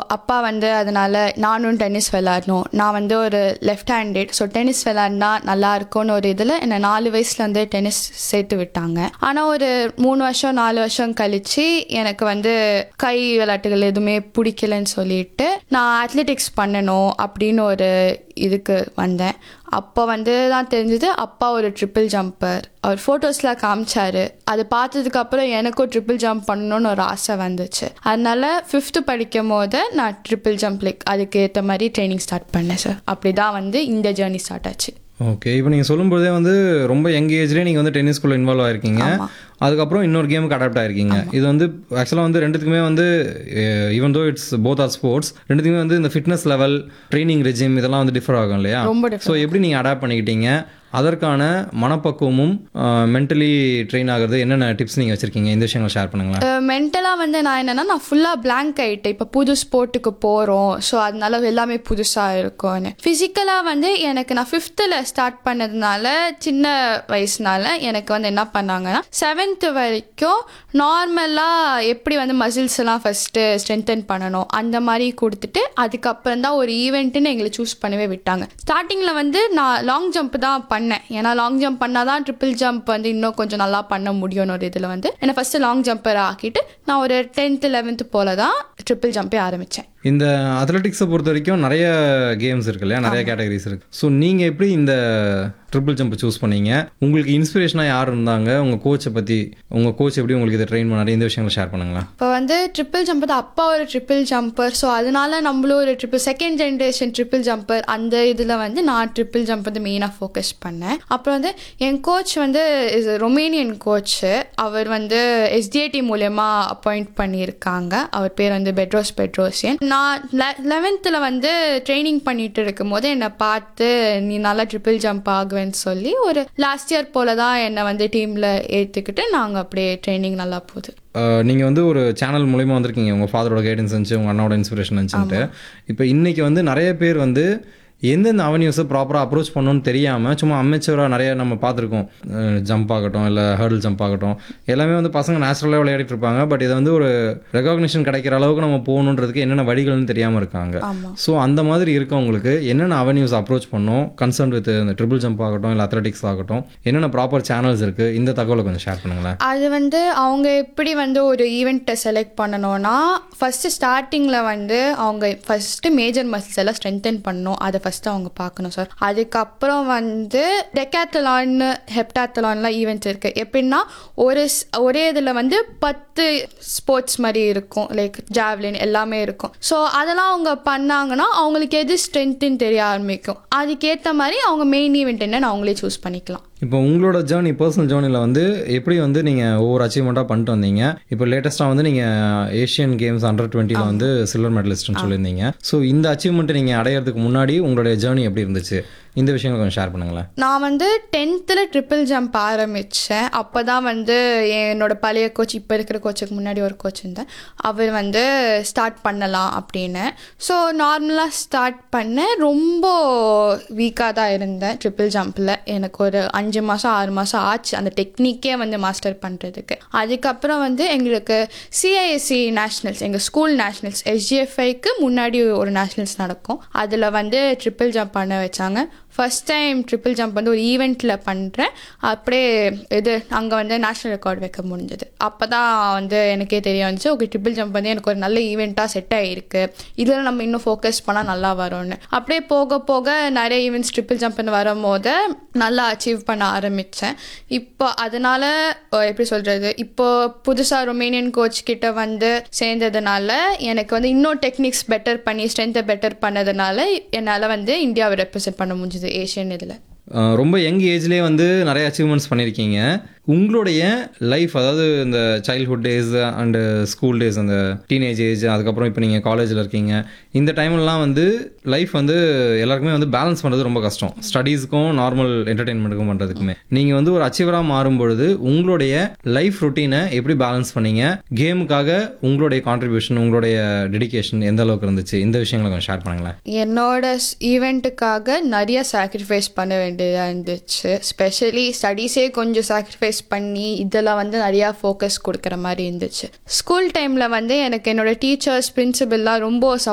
அப்பா வந்து அதனால நானும் டென்னிஸ் விளாடணும் நான் வந்து ஒரு லெஃப்ட் ஹேண்டட் ஸோ டென்னிஸ் விளாட்னா நல்லா இருக்கும்னு ஒரு இதில் என்னை நாலு வயசுல வந்து டென்னிஸ் சேர்த்து விட்டாங்க ஆனால் ஒரு மூணு வருஷம் நாலு வருஷம் கழிச்சு எனக்கு வந்து கை விளையாட்டுகள் எதுவுமே பிடிக்கலன்னு சொல்லிட்டு நான் அத்லெட்டிக்ஸ் பண்ணணும் அப்படின்னு ஒரு இதுக்கு வந்தேன் அப்போ வந்து தான் தெரிஞ்சது அப்பா ஒரு ட்ரிபிள் ஜம்பர் அவர் ஃபோட்டோஸில் காமிச்சாரு அது பார்த்ததுக்கு அப்புறம் எனக்கும் ட்ரிபிள் ஜம்ப் பண்ணணும்னு ஒரு ஆசை வந்துச்சு அதனால ஃபிஃப்த்து படிக்கும் போது நான் ட்ரிபிள் ஜம்ப் லைக் அதுக்கு ஏற்ற மாதிரி ட்ரைனிங் ஸ்டார்ட் பண்ணேன் சார் அப்படி தான் வந்து இந்த ஜேர்னி ஸ்டார்ட் ஆச்சு ஓகே இப்போ நீங்கள் சொல்லும்போதே வந்து ரொம்ப யங் ஏஜ்லேயே நீங்கள் வந்து டென்னிஸ்குள்ளே இன்வால்வ் ஆயிருக்கீங்க அதுக்கப்புறம் இன்னொரு கேமுக்கு அடாப்ட் ஆயிருக்கீங்க இது வந்து ஆக்சுவலாக வந்து ரெண்டுத்துக்குமே வந்து even though it's both are sports ரெண்டுத்துக்குமே வந்து இந்த ஃபிட்னஸ் லெவல் ட்ரைனிங் ரெஜிம் இதெல்லாம் வந்து டிஃபர் ஆகும் இல்லையா ரொம்ப ஸோ எப்படி நீங்கள் அடாப்ட் பண்ணிக்கிட்டீங்க அதற்கான மனப்பக்குவமும் மென்டலி ட்ரெயின் ஆகிறது என்னென்ன டிப்ஸ் நீங்கள் வச்சுருக்கீங்க இந்த விஷயங்களை ஷேர் பண்ணுங்களேன் மென்டலாக வந்து நான் என்னன்னா நான் ஃபுல்லாக blank ஆகிட்டேன் இப்போ புது ஸ்போர்ட்டுக்கு போகிறோம் ஸோ அதனால எல்லாமே புதுசாக இருக்கும்னு ஃபிசிக்கலாக வந்து எனக்கு நான் ஃபிஃப்த்தில் ஸ்டார்ட் பண்ணதுனால சின்ன வயசுனால எனக்கு வந்து என்ன பண்ணாங்கன்னா செவன்த்து வரைக்கும் நார்மலாக எப்படி வந்து மசில்ஸ் எல்லாம் ஃபஸ்ட்டு ஸ்ட்ரென்தன் பண்ணணும் அந்த மாதிரி கொடுத்துட்டு அதுக்கப்புறம் தான் ஒரு ஈவெண்ட்டுன்னு எங்களை சூஸ் பண்ணவே விட்டாங்க ஸ்டார்டிங்கில் வந்து நான் லாங் ஜம்ப் தான் பண்ணேன் ஏன்னா லாங் ஜம்ப் பண்ணால் தான் ட்ரிபிள் ஜம்ப் வந்து இன்னும் கொஞ்சம் நல்லா பண்ண முடியும்னு ஒரு இதில் வந்து என்னை ஃபஸ்ட்டு லாங் ஜம்பர் ஆக்கிட்டு நான் ஒரு டென்த்து லெவன்த்து போல தான் ட்ரிபிள் ஜம்பே ஆரம்பித்தேன் இந்த அத்லெட்டிக்ஸை பொறுத்த வரைக்கும் நிறைய கேம்ஸ் இருக்கு இல்லையா நிறைய கேட்டகரிஸ் இருக்கு ஸோ நீங்கள் எப்படி இந்த ட்ரிபிள் ஜம்ப் சூஸ் பண்ணீங்க உங்களுக்கு இன்ஸ்பிரேஷனாக யார் இருந்தாங்க உங்கள் கோச்சை பற்றி உங்கள் கோச் எப்படி உங்களுக்கு இதை ட்ரெயின் பண்ணாரு இந்த விஷயங்களை ஷேர் பண்ணுங்களேன் இப்போ வந்து ட்ரிபிள் ஜம்பர் அப்பா ஒரு ட்ரிபிள் ஜம்பர் ஸோ அதனால நம்மளும் ஒரு triple second generation triple jumper அந்த இதில் வந்து நான் ட்ரிபிள் ஜம்ப் வந்து மெயினாக ஃபோக்கஸ் பண்ணேன் அப்புறம் வந்து என் கோச் வந்து இஸ் ரொமேனியன் கோச்சு அவர் வந்து எஸ்டிஐடி மூலயமா அப்பாயிண்ட் பண்ணியிருக்காங்க அவர் பேர் வந்து பெட்ரோஸ் பெட்ரோசியன் நான் லெவன்த்தில் வந்து ட்ரைனிங் பண்ணிட்டு இருக்கும்போது என்னை பார்த்து நீ நல்லா ட்ரிபிள் ஜம்ப் ஆகுவேன்னு சொல்லி ஒரு லாஸ்ட் இயர் போல தான் என்னை வந்து டீமில் ஏற்றுக்கிட்டு நாங்கள் அப்படியே ட்ரைனிங் நல்லா போகுது நீங்கள் வந்து ஒரு சேனல் மூலிமா வந்திருக்கீங்க உங்கள் ஃபாதரோட கைடன்ஸ் இருந்துச்சு உங்கள் அண்ணாவோட இன்ஸ்பிரேஷன் இருந்துச்சுன்ட்டு இப்போ இன்னைக்கு வந்து நிறைய பேர் வந்து எந்தெந்த அவென்யூஸை ப்ராப்பராக அப்ரோச் பண்ணணும்னு தெரியாமல் சும்மா அமெச்சூராக நிறைய நம்ம பார்த்துருக்கோம் ஜம்ப் ஆகட்டும் இல்லை ஹர்டில் ஜம்ப் ஆகட்டும் எல்லாமே வந்து பசங்க நேச்சுரலாக விளையாடிட்டு இருப்பாங்க பட் இதை வந்து ஒரு ரெகக்னிஷன் கிடைக்கிற அளவுக்கு நம்ம போகணுன்றதுக்கு என்னென்ன வழிகள்னு தெரியாமல் இருக்காங்க ஆமாம் ஸோ அந்த மாதிரி இருக்கவங்களுக்கு என்னென்ன அவென்யூஸ் அப்ரோச் பண்ணணும் கன்சர்ன் வித் இந்த ட்ரிபிள் ஜம்ப் ஆகட்டும் இல்லை அத்லெட்டிக்ஸ் ஆகட்டும் என்னென்ன ப்ராப்பர் சேனல்ஸ் இருக்குது இந்த தகவலை கொஞ்சம் ஷேர் பண்ணுங்களேன் அது வந்து அவங்க எப்படி வந்து ஒரு ஈவெண்ட்டை செலக்ட் பண்ணணும்னா ஃபஸ்ட்டு ஸ்டார்டிங்கில் வந்து அவங்க ஃபஸ்ட்டு மேஜர் மசில்ஸ் எல்லாம் ஸ்ட்ரென்தன் பண்ணணும் அதை ஃபஸ்ட்டு அவங்க பார்க்கணும் சார் அதுக்கப்புறம் வந்து டெக்காத்தலான்னு ஹெப்டாத்தலான்லாம் ஈவெண்ட்ஸ் இருக்குது எப்படின்னா ஒரு ஸ்- ஒரே இதில் வந்து பத்து ஸ்போர்ட்ஸ் மாதிரி இருக்கும் லைக் ஜாவ்லின் எல்லாமே இருக்கும் ஸோ அதெல்லாம் அவங்க பண்ணாங்கன்னா அவங்களுக்கு எது ஸ்ட்ரென்த்துன்னு தெரிய ஆரம்பிக்கும் அதுக்கேற்ற மாதிரி அவங்க மெயின் ஈவெண்ட் என்னன்னு அவங்களே சூஸ் பண்ணிக்கலாம் இப்போ உங்களோட ஜேர்னி பர்சனல் ஜேர்னியில் வந்து எப்படி வந்து நீங்கள் ஒவ்வொரு அச்சீவ்மெண்ட்டாக பண்ணிட்டு வந்தீங்க இப்போ லேட்டஸ்ட்டாக வந்து நீங்கள் ஏஷியன் கேம்ஸ் அண்டர் டுவெண்ட்டியில் வந்து சில்வர் மெடலிஸ்ட்னு சொல்லியிருந்தீங்க ஸோ இந்த அச்சீவ்மெண்ட்டை நீங்கள் அடையிறதுக்கு முன்னாடி உங்களுடைய ஜேர்னி எப்படி இருந்துச்சு இந்த விஷயங்களை கொஞ்சம் ஷேர் பண்ணுங்களேன் நான் வந்து டென்த்தில் ட்ரிபிள் ஜம்ப் ஆரம்பித்தேன் அப்போ தான் வந்து என்னோட பழைய கோச் இப்போ இருக்கிற கோச்சுக்கு முன்னாடி ஒரு கோச் இருந்தேன் அவர் வந்து ஸ்டார்ட் பண்ணலாம் அப்படின்னு ஸோ நார்மலாக ஸ்டார்ட் பண்ணேன் ரொம்ப வீக்காக தான் இருந்தேன் ட்ரிபிள் ஜம்பில் எனக்கு ஒரு அஞ்சு மாதம் ஆறு மாதம் ஆச்சு அந்த டெக்னிக்கே வந்து மாஸ்டர் பண்ணுறதுக்கு அதுக்கப்புறம் வந்து எங்களுக்கு சிஐஎஸ்சி நேஷ்னல்ஸ் எங்கள் ஸ்கூல் நேஷ்னல்ஸ் எஸ்ஜிஎஃப்ஐக்கு முன்னாடி ஒரு நேஷ்னல்ஸ் நடக்கும் அதில் வந்து ட்ரிபிள் ஜம்ப் பண்ண வச்சாங்க ஃபர்ஸ்ட் டைம் ட்ரிபிள் ஜம்ப் வந்து ஒரு ஈவெண்ட்டில் பண்ணுறேன் அப்படியே இது அங்கே வந்து நேஷ்னல் ரெக்கார்ட் வைக்க முடிஞ்சது அப்போ தான் வந்து எனக்கே தெரிய வந்துச்சு ஓகே ட்ரிபிள் ஜம்ப் வந்து எனக்கு ஒரு நல்ல ஈவெண்ட்டாக செட் ஆகிருக்கு இதில் நம்ம இன்னும் ஃபோக்கஸ் பண்ணால் நல்லா வரும்னு அப்படியே போக போக நிறைய ஈவெண்ட்ஸ் ட்ரிபிள் ஜம்ப்னு வரும்போது நல்லா அச்சீவ் பண்ண ஆரம்பித்தேன் இப்போ அதனால அஹ், எப்படி சொல்கிறது இப்போ புதுசாக ரொமேனியன் கோச் கிட்ட வந்து சேர்ந்ததுனால எனக்கு வந்து இன்னும் டெக்னிக்ஸ் பெட்டர் பண்ணி ஸ்ட்ரென்த்தை பெட்டர் பண்ணதுனால என்னால் வந்து இந்தியாவை ரெப்ரசென்ட் பண்ண முடிஞ்சுது ஏஷியன் இதில் அஹ் ரொம்ப யங் ஏஜ்லேயே வந்து நிறைய அச்சீவ்மெண்ட்ஸ் பண்ணியிருக்கீங்க உங்களுடைய லைஃப் அதாவது இந்த childhood days and school days அந்த டீனேஜ் ஏஜ் அதுக்கப்புறம் இப்போ நீங்கள் காலேஜில் இருக்கீங்க இந்த டைம்லலாம் வந்து லைஃப் வந்து எல்லாருக்குமே வந்து பேலன்ஸ் பண்ணுறது ரொம்ப கஷ்டம் ஸ்டடீஸுக்கும் நார்மல் என்டர்டெயின்மெண்ட்டுக்கும் பண்ணுறதுக்குமே நீங்கள் வந்து ஒரு அச்சீவராக மாறும் பொழுது உங்களுடைய லைஃப் ரொட்டீனை எப்படி பேலன்ஸ் பண்ணீங்க கேமுக்காக உங்களுடைய கான்ட்ரிபியூஷன் உங்களுடைய டெடிகேஷன் எந்த அளவுக்கு இருந்துச்சு இந்த விஷயங்களை கொஞ்சம் ஷேர் பண்ணுங்களேன் என்னோட ஈவெண்ட்டுக்காக நிறைய சாக்ரிஃபைஸ் பண்ண வேண்டியதாக இருந்துச்சு ஸ்பெஷலி ஸ்டடீஸே கொஞ்சம் சாக்ரிஃபைஸ் பண்ணி இதெல்லாம் வந்து நிறையா ஃபோக்கஸ் கொடுக்குற மாதிரி இருந்துச்சு ஸ்கூல் டைமில் வந்து எனக்கு என்னோட டீச்சர்ஸ் பிரின்சிபல்லாம் ரொம்ப